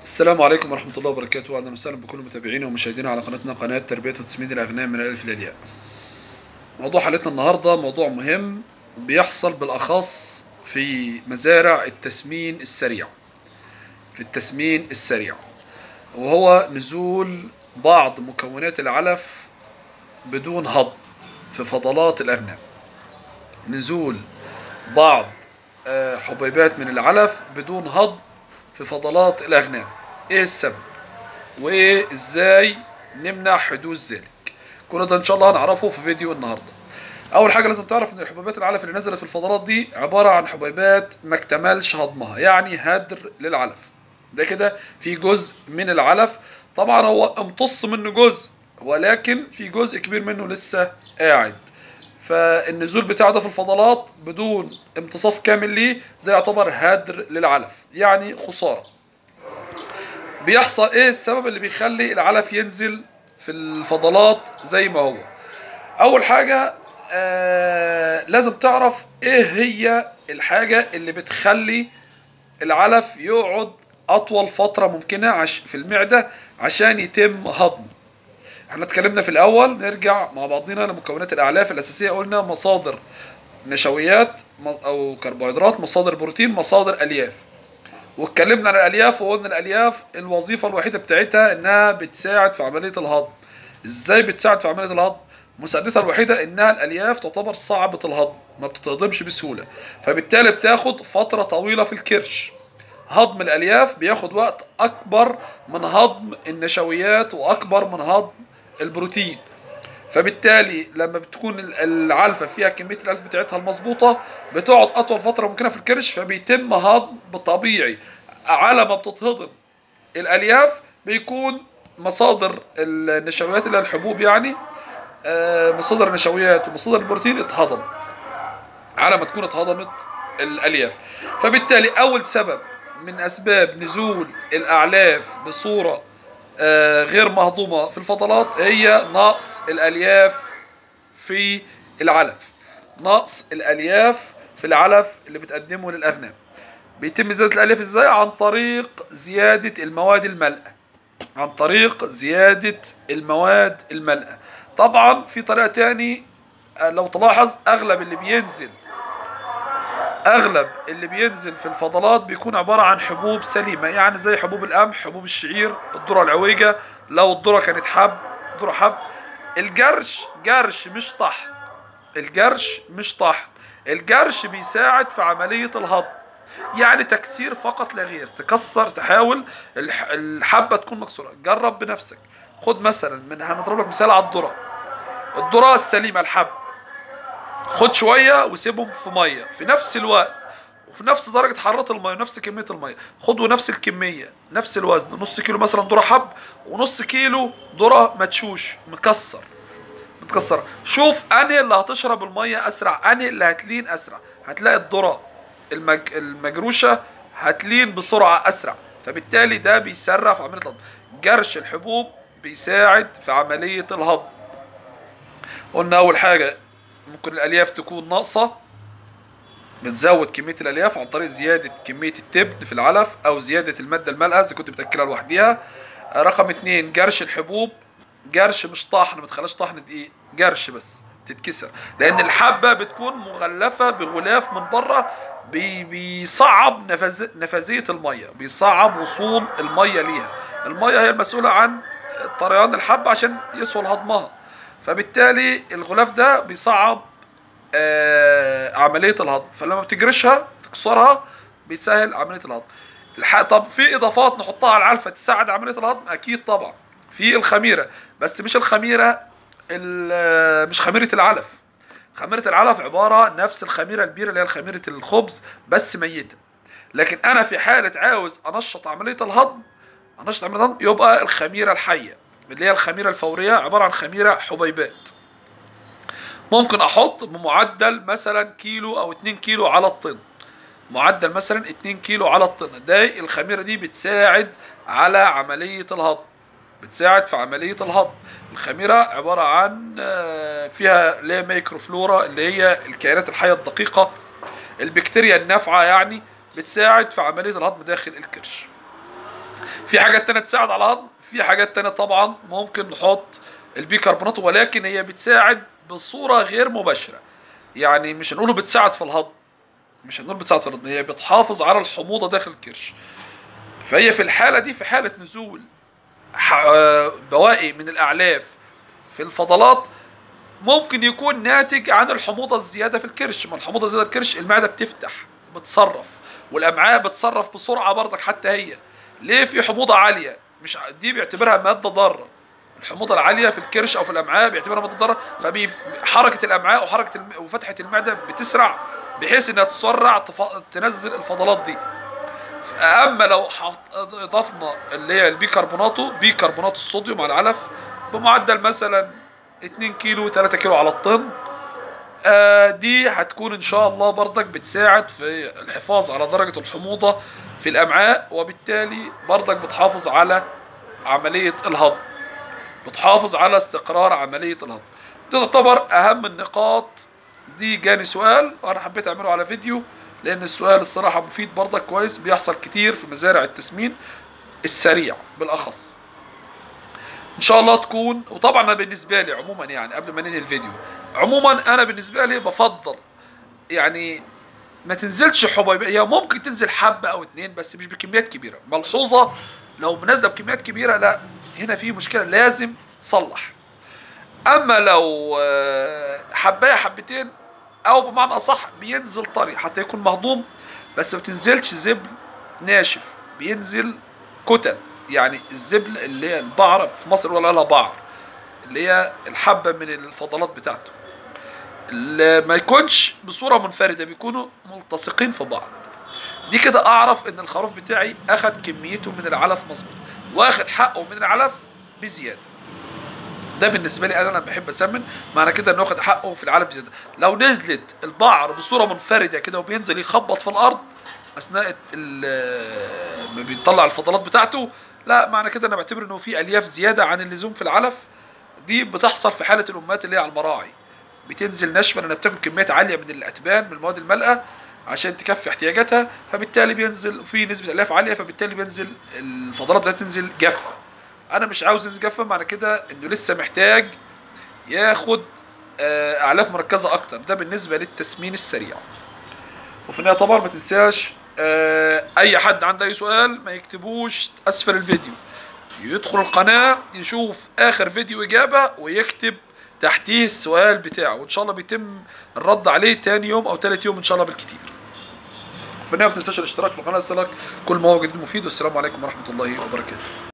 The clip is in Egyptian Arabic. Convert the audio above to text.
السلام عليكم ورحمة الله وبركاته أهلا وسهلا بكل متابعينا ومشاهدينا على قناتنا قناة تربية وتسميد الأغنام من الألف للياء. موضوع حلقتنا النهاردة موضوع مهم بيحصل بالأخص في مزارع التسمين السريع. في التسمين السريع وهو نزول بعض مكونات العلف بدون هضم في فضلات الأغنام. نزول بعض آه، حبيبات من العلف بدون هضم في فضلات الأغنام إيه السبب وإيه إزاي نمنع حدوث ذلك كل ده إن شاء الله هنعرفه في فيديو النهاردة أول حاجة لازم تعرف إن الحبيبات العلف اللي نزلت في الفضلات دي عبارة عن حبيبات ما اكتملش هضمها يعني هدر للعلف ده كده في جزء من العلف طبعا هو امتص منه جزء ولكن في جزء كبير منه لسه قاعد فالنزول بتاعه ده في الفضلات بدون امتصاص كامل ليه ده يعتبر هدر للعلف يعني خسارة بيحصل ايه السبب اللي بيخلي العلف ينزل في الفضلات زي ما هو اول حاجة آه لازم تعرف ايه هي الحاجة اللي بتخلي العلف يقعد اطول فترة ممكنة عش في المعدة عشان يتم هضمه احنا اتكلمنا في الاول نرجع مع بعضنا لمكونات الاعلاف الاساسيه قلنا مصادر نشويات او كربوهيدرات مصادر بروتين مصادر الياف واتكلمنا عن الالياف وقلنا الالياف الوظيفه الوحيده بتاعتها انها بتساعد في عمليه الهضم ازاي بتساعد في عمليه الهضم مساعدتها الوحيده انها الالياف تعتبر صعبه الهضم ما بتتهضمش بسهوله فبالتالي بتاخد فتره طويله في الكرش هضم الالياف بياخد وقت اكبر من هضم النشويات واكبر من هضم البروتين فبالتالي لما بتكون العلفة فيها كمية الألف بتاعتها المظبوطة بتقعد أطول فترة ممكنة في الكرش فبيتم هضم بالطبيعي على ما بتتهضم الألياف بيكون مصادر النشويات اللي هي الحبوب يعني آه، مصادر النشويات ومصادر البروتين اتهضمت على ما تكون اتهضمت الألياف فبالتالي أول سبب من أسباب نزول الأعلاف بصورة آه، غير مهضومة في الفضلات هي نقص الألياف في العلف نقص الألياف في العلف اللي بتقدمه للأغنام بيتم زيادة الألياف ازاي عن طريق زيادة المواد الملأة عن طريق زيادة المواد الملأة طبعا في طريقة تاني آه، لو تلاحظ أغلب اللي بينزل اغلب اللي بينزل في الفضلات بيكون عباره عن حبوب سليمه يعني زي حبوب القمح حبوب الشعير الذره العويجه لو الذره كانت حب ذره حب الجرش جرش مش طحن الجرش مش طحن الجرش بيساعد في عمليه الهضم يعني تكسير فقط لا غير تكسر تحاول الح- الحبه تكون مكسوره جرب بنفسك خد مثلا من هنضرب لك مثال على الذره الذره السليمه الحب خد شويه وسيبهم في ميه في نفس الوقت وفي نفس درجه حراره الميه ونفس كميه الميه خدوا نفس الكميه نفس الوزن نص كيلو مثلا ذره حب ونص كيلو ذره مدشوش مكسر متكسر شوف انهي اللي هتشرب الميه اسرع انهي اللي هتلين اسرع هتلاقي الذره المج... المجروشه هتلين بسرعه اسرع فبالتالي ده بيسرع في عمليه الهضم جرش الحبوب بيساعد في عمليه الهضم قلنا اول حاجه ممكن الالياف تكون ناقصه بتزود كميه الالياف عن طريق زياده كميه التبن في العلف او زياده الماده المالئه اذا كنت بتاكلها لوحديها رقم اتنين جرش الحبوب جرش مش طحن ما تخليهاش طحن دقيق جرش بس تتكسر لان الحبه بتكون مغلفه بغلاف من بره بي بيصعب نفذ نفاذيه الميه بيصعب وصول الميه ليها الميه هي المسؤوله عن طريان الحبه عشان يسهل هضمها فبالتالي الغلاف ده بيصعب آه عمليه الهضم فلما بتجرشها تكسرها بيسهل عمليه الهضم الح... طب في اضافات نحطها على العلفه تساعد عمليه الهضم اكيد طبعا في الخميره بس مش الخميره ال- مش خميره العلف خميره العلف عباره نفس الخميره البيره اللي هي خميره الخبز بس ميته لكن انا في حاله عاوز انشط عمليه الهضم انشط عمليه الهضم يبقى الخميره الحيه اللي هي الخميره الفوريه عباره عن خميره حبيبات ممكن احط بمعدل مثلا كيلو او 2 كيلو على الطن معدل مثلا 2 كيلو على الطن ده الخميره دي بتساعد على عمليه الهضم بتساعد في عمليه الهضم الخميره عباره عن آه، فيها اللي هي ميكروفلورا اللي هي الكائنات الحيه الدقيقه البكتيريا النافعه يعني بتساعد في عمليه الهضم داخل الكرش في حاجات تانية تساعد على الهضم في حاجات تانية طبعا ممكن نحط البيكربونات ولكن هي بتساعد بصورة غير مباشرة يعني مش هنقوله بتساعد في الهضم مش هنقول بتساعد في الهضم هي بتحافظ على الحموضة داخل الكرش فهي في الحالة دي في حالة نزول ح- بواقي من الأعلاف في الفضلات ممكن يكون ناتج عن الحموضة الزيادة في الكرش ما الحموضة الزيادة في الكرش المعدة بتفتح بتصرف والأمعاء بتصرف بسرعة برضك حتى هي ليه في حموضة عالية مش ع- دي بيعتبرها مادة ضارة الحموضة العالية في الكرش أو في الأمعاء بيعتبرها مادة ضارة فحركة الأمعاء وحركة الم... وفتحة المعدة بتسرع بحيث إنها تسرع تف... تنزل الفضلات دي اما لو حط- اضفنا اللي هي البيكربوناتو بيكربونات الصوديوم على العلف بمعدل مثلا 2 كيلو 3 كيلو على الطن آه دي هتكون ان شاء الله برضك بتساعد في الحفاظ على درجة الحموضة في الامعاء وبالتالي برضك بتحافظ على عملية الهضم بتحافظ على استقرار عملية الهضم دي تعتبر اهم النقاط دي جاني سؤال وانا حبيت اعمله على فيديو لان السؤال الصراحة مفيد برضك كويس بيحصل كتير في مزارع التسمين السريع بالاخص ان شاء الله تكون وطبعا انا بالنسبه لي عموما يعني قبل ما ننهي الفيديو عموما انا بالنسبه لي بفضل يعني ما تنزلش حبيب هي ممكن تنزل حبه او اتنين بس مش بكميات كبيره ملحوظه لو منزله بكميات كبيره لا هنا في مشكله لازم تتصلح اما لو آه، حبايه حبتين او بمعنى اصح بينزل طري حتى يكون مهضوم بس ما تنزلش زبل ناشف بينزل كتل يعني الزبل اللي هي البعر في مصر ولا لها بعر اللي هي الحبه من الفضلات بتاعته اللي ما يكونش بصوره منفرده بيكونوا ملتصقين في بعض دي كده اعرف ان الخروف بتاعي اخد كميته من العلف مظبوط واخد حقه من العلف بزياده ده بالنسبه لي انا لما بحب اسمن معنى كده انه واخد حقه في العلف بزياده لو نزلت البعر بصوره منفرده كده وبينزل يخبط في الارض اثناء ال- ما بيطلع الفضلات بتاعته لا معنى كده انا بعتبر انه في الياف زياده عن اللزوم في العلف دي بتحصل في حاله الامهات اللي هي على المراعي بتنزل ناشفه لانها بتاكل كميات عاليه من الاتبان من المواد المالئه عشان تكفي احتياجاتها فبالتالي بينزل في نسبه الياف عاليه فبالتالي بينزل الفضلات بتاعتها تنزل جافه انا مش عاوز ينزل جافه معنى كده انه لسه محتاج ياخد آه، اعلاف مركزه اكتر ده بالنسبه للتسمين السريع وفي النهايه طبعا ما تنساش آه، اي حد عنده اي سؤال ما يكتبوش اسفل الفيديو يدخل القناه يشوف اخر فيديو اجابه ويكتب تحتيه السؤال بتاعه وان شاء الله بيتم الرد عليه تاني يوم او تالت يوم ان شاء الله بالكتير في النهايه ما تنساش الاشتراك في القناه لك كل ما هو جديد مفيد والسلام عليكم ورحمه الله وبركاته